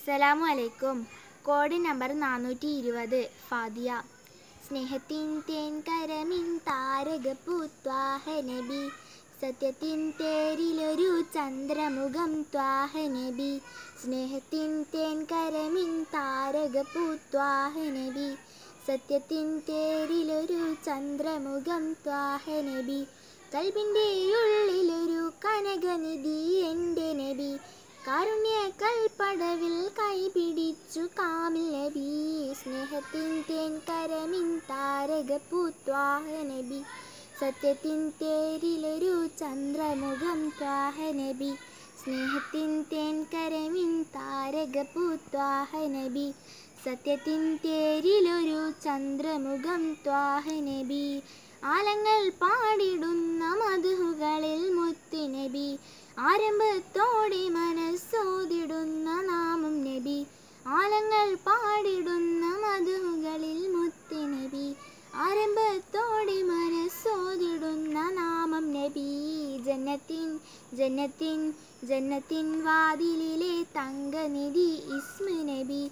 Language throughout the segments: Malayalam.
അസ്സലാമു അലൈക്കും കോഡ് നമ്പർ നാനൂറ്റി ഇരുപത് ഫാദിയ സ്നേഹത്തിൻ തേൻ കരമിൻ താരകപ്പൂത്വാഹ നബി സത്യത്തിൻ തേരിലൊരു ചന്ദ്രമുഖം ത്വാഹ നബി സ്നേഹത്തിൻ തേൻ കരമിൻ താരകപ്പൂത്വാഹ നബി സത്യത്തിൻ തേരിലൊരു ചന്ദ്രമുഖം ത്വാഹ നബി കൽബിൻ്റെ ഉള്ളിലൊരു കനകനിധി എൻ്റെ നബി കാരുണ്യ കൽപ്പടവിൽ കൈപിടിച്ചു കാമിൽ നബി സ്നേഹത്തിൻ തേൻ കരമിൻ താരകപ്പൂത്വാഹ നബി സത്യത്തിൻ തേരിലൊരു ചന്ദ്രമുഖം ത്വാഹ നബി സ്നേഹത്തിൻ തേൻ കരമിൻ താരകപ്പൂത്വാഹ നബി സത്യത്തിൻ തേരിലൊരു ചന്ദ്രമുഖം ത്വാഹ നബി ആലങ്ങൾ പാടിടുന്ന മധുകളിൽ മുത്തുനബി ആരംഭത്തോടെ മനസ്സോതിടുന്ന നാമം നബി ആലങ്ങൾ പാടിടുന്ന മധുകളിൽ മുത്തുനബി ആരംഭത്തോടെ മനസ്സോതിടുന്ന നാമം നബി ജന്നത്തിൻ ജന്നത്തിൻ ജന്നത്തിൻ വാതിലിലെ തങ്കനിധി ഇസ്മ നബി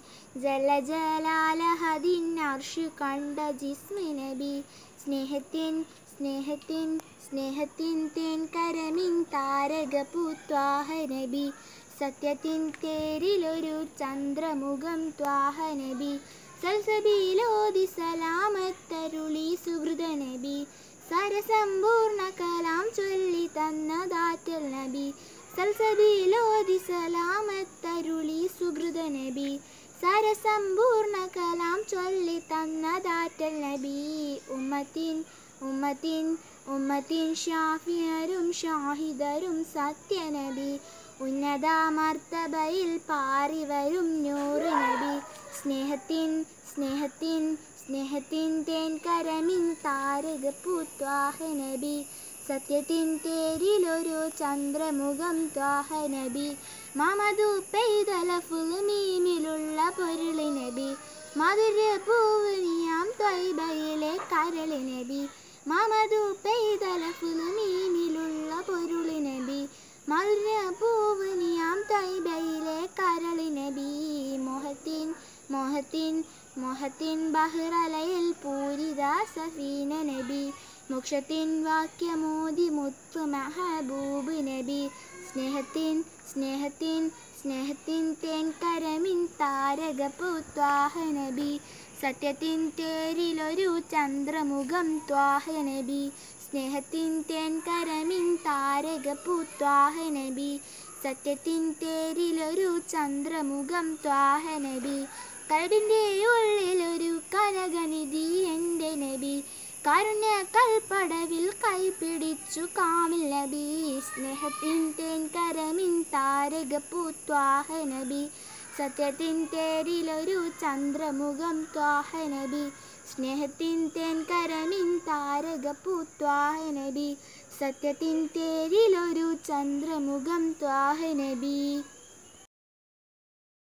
ജലജലാലഹദിൻ അർഷു കണ്ട ജിസ്മ നബി സ്നേഹത്തിൻ സ്നേഹത്തിൻ സ്നേഹത്തിൻ തേൻ കരമിൻ താരകപൂത്വാഹ നബി സത്യത്തിൻ തേരിലൊരു ചന്ദ്രമുഖം ത്വാഹ നബി സൽസബിലോതി സലാമത്തരുളി സുഹൃത നബി സരസമ്പൂർണ്ണ കലാം ചൊല്ലി തന്നതാറ്റൽ നബി സൽസബിലോതി സലാമത്തരുളി സുഹൃത നബി സരസമ്പൂർണ്ണ കലാം ചൊല്ലി തന്നതാറ്റൽ നബി ഉമ്മത്തിൻ ഉമ്മത്തിൻ ഉമ്മത്തിൻ ഷാഫിയരും ഷാഹിദരും സത്യനബി ഉന്നത മർത്തബയിൽ പാറിവരും നൂറ് നബി സ്നേഹത്തിൻ സ്നേഹത്തിൻ സ്നേഹത്തിൻ തേൻ കരമിൻ താരക പൂത്വാഹ നബി സത്യത്തിൻ തേരിലൊരു ചന്ദ്രമുഖം ത്വാഹ നബി മമതു പെയ്തലഫുൽ മീമിലുള്ള പൊരുളി നബി മധുര പൂവനിയാം ത്വൈബയിലെ കരളി നബി മമതു പെയ്തലഫുൽ മീമിലുള്ള പൊരുളി നബി മധുര പൂവനിയാം ത്വൈബയിലെ കരളി നബി മോഹത്തിൻ മോഹത്തിൻ മോഹത്തിൻ ബഹ്റലയിൽ പൂരിത സഫീന നബി മോക്ഷത്തിൻ വാക്യമോദി മുത്തു മെഹബൂബ് നബി സ്നേഹത്തിൻ സ്നേഹത്തിൻ സ്നേഹത്തിൻ തേൻ കരമിൻ താരകപൂത്വാഹ നബി സത്യത്തിൻ തേരിലൊരു ചന്ദ്രമുഖം ത്വാഹ നബി സ്നേഹത്തിൻ തേൻ കരമിൻ താരകപൂത്വാഹ നബി സത്യത്തിൻ തേരിലൊരു ചന്ദ്രമുഖം ത്വാഹ നബി കൽബിൻ്റെ ഉള്ളിലൊരു കനകനിധി എൻ്റെ നബി കാരുണ്യ കൽപ്പടവിൽ കൈപിടിച്ചു കാമിൽ നബി സ്നേഹത്തിൻ തേൻ കരമിൻ താരകപ്പൂത്വാഹ നബി സത്യത്തിൻ തേരിലൊരു ചന്ദ്രമുഖം ത്വാഹ നബി സ്നേഹത്തിൻ തേൻ കരമിൻ താരകപ്പൂത്വാഹ നബി സത്യത്തിൻ തേരിലൊരു ചന്ദ്രമുഖം ത്വാഹ നബി